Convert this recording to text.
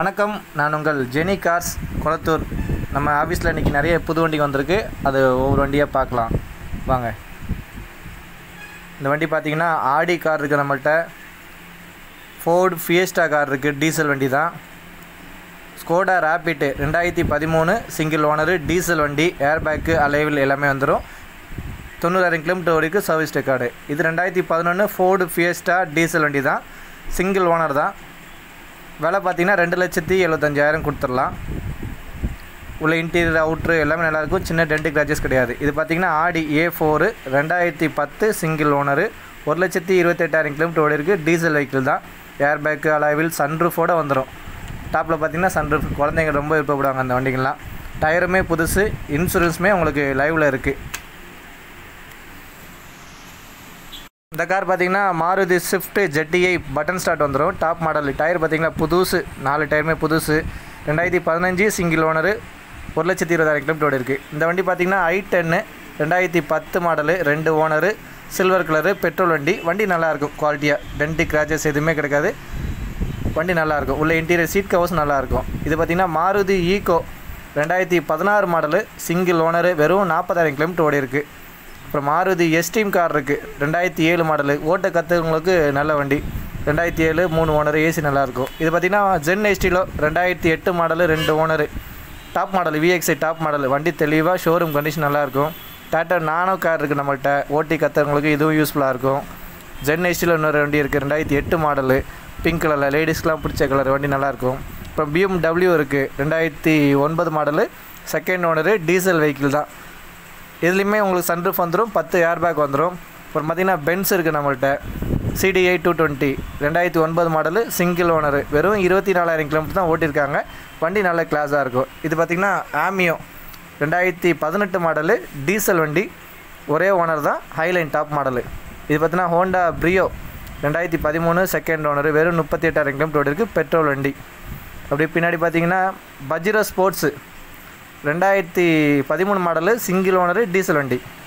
வணக்கம் நான் உங்கள் ஜெனி கார்ஸ் குளத்தூர் நம்ம ஆஃபீஸில் இன்றைக்கி நிறைய புது வண்டிங்க வந்திருக்கு அது ஒவ்வொரு வண்டியாக பார்க்கலாம் வாங்க இந்த வண்டி பார்த்தீங்கன்னா ஆடி கார் இருக்குது நம்மள்ட்ட ஃபோர்டு ஃபியஸ்டா கார் இருக்குது டீசல் வண்டி தான் ஸ்கோடா ரேபிட்டு ரெண்டாயிரத்தி பதிமூணு சிங்கிள் ஓனரு டீசல் வண்டி ஏர்பேக்கு அலைவில் எல்லாமே வந்துடும் தொண்ணூறாயிரம் கிலோமீட்டர் வரைக்கும் சர்வீஸ் ரெக்கார்டு இது ரெண்டாயிரத்தி பதினொன்று ஃபோர்டு ஃபியஸ்டா டீசல் வண்டி தான் சிங்கிள் ஓனர் தான் விலை பார்த்தீங்கன்னா ரெண்டு லட்சத்தி எழுபத்தஞ்சாயிரம் கொடுத்துடலாம் உள்ள இன்டீரியர் அவுட்ரு எல்லாமே நல்லாயிருக்கும் சின்ன டென்ட் கிராச்சஸ் கிடையாது இது பார்த்தீங்கன்னா ஆடி ஏ ஃபோரு ரெண்டாயிரத்தி பத்து சிங்கிள் ஓனரு ஒரு லட்சத்தி இருபத்தெட்டாயிரம் கிலோமீட்டர் ஓடி இருக்குது டீசல் வெஹிக்கிள் தான் ஏர்பேக்கு அலாவில் சன்ரூஃபோடு வந்துடும் டாப்பில் பார்த்தீங்கன்னா சன்ரூஃப் குழந்தைங்க ரொம்ப விருப்பப்படுவாங்க அந்த வண்டிங்கெல்லாம் டயருமே புதுசு இன்சூரன்ஸுமே உங்களுக்கு லைவில் இருக்குது இந்த கார் பார்த்தீங்கன்னா Maruti Swift ZDI button start வந்துடும் டாப் மாடல் டயர் பார்த்தீங்கன்னா புதுசு நாலு டயருமே புதுசு ரெண்டாயிரத்தி பதினஞ்சு சிங்கிள் ஓனரு ஒரு லட்சத்தி இருபதாயிரம் கிலோமீட்டர் இருக்குது இந்த வண்டி பார்த்தீங்கன்னா ஐ டென்னு ரெண்டாயிரத்தி பத்து மாடலு ரெண்டு ஓனரு சில்வர் கலரு பெட்ரோல் வண்டி வண்டி நல்லாயிருக்கும் குவாலிட்டியாக டென்டி கிராச்சஸ் எதுவுமே கிடைக்காது வண்டி நல்லாயிருக்கும் உள்ள இன்டீரியர் சீட் கவர்ஸ் நல்லாயிருக்கும் இது பார்த்திங்கன்னா மாருதி ஈகோ ரெண்டாயிரத்தி பதினாறு மாடலு சிங்கிள் ஓனரு வெறும் நாற்பதாயிரம் கிலோமீட்டர் ஓடி இருக்குது அப்புறம் மாருதி எஸ்டீம் கார் இருக்குது ரெண்டாயிரத்தி ஏழு மாடலு ஓட்ட கற்றுக்கிறவங்களுக்கு நல்ல வண்டி ரெண்டாயிரத்தி ஏழு மூணு ஓனர் ஏசி நல்லாயிருக்கும் இது பார்த்திங்கன்னா ஜென் எஸ்டிலோ ரெண்டாயிரத்தி எட்டு மாடலு ரெண்டு owner top model VXI top model வண்டி தெளிவாக ஷோரூம் கண்டிஷன் நல்லாயிருக்கும் டாட்டா நானோ கார் இருக்குது நம்மள்ட்ட ஓட்டி கற்றுறவங்களுக்கு இதுவும் யூஸ்ஃபுல்லாக இருக்கும் ஜென் எஸ்டியில் இன்னொரு வண்டி இருக்குது ரெண்டாயிரத்தி எட்டு மாடலு பிங்க் கலரில் லேடிஸ்க்கெலாம் பிடிச்ச கலர் வண்டி நல்லாயிருக்கும் அப்புறம் பிஎம்டபிள்யூ இருக்குது ரெண்டாயிரத்தி ஒன்பது model second owner diesel vehicle தான் இதுலேயுமே உங்களுக்கு சன்ரூஃப் வந்துடும் பத்து ஏர் பேக் வந்துடும் அப்புறம் பார்த்திங்கன்னா பென்ஸ் இருக்குது நம்மள்ட்ட சிடிஐ டூ டுவெண்ட்டி ரெண்டாயிரத்தி ஒன்பது மாடலு சிங்கிள் ஓனரு வெறும் இருபத்தி நாலாயிரம் கிலோமீட்டர் தான் ஓட்டியிருக்காங்க வண்டி நல்ல கிளாஸாக இருக்கும் இது பார்த்திங்கன்னா ஆமியோ ரெண்டாயிரத்தி பதினெட்டு மாடலு டீசல் வண்டி ஒரே ஓனர் தான் ஹைலைன் டாப் மாடலு இது பார்த்தீங்கன்னா ஹோண்டா ப்ரியோ ரெண்டாயிரத்தி பதிமூணு செகண்ட் ஓனர் வெறும் முப்பத்தி எட்டாயிரம் கிலோமீட்டர் இருக்குது பெட்ரோல் வண்டி அப்படி பின்னாடி பார்த்தீங்கன்னா பஜ்ரோ ஸ்போர்ட்ஸு ரெண்டாயிரத்தி பதிமூணு மாடலு சிங்கிள் ஓனரு டீசல் வண்டி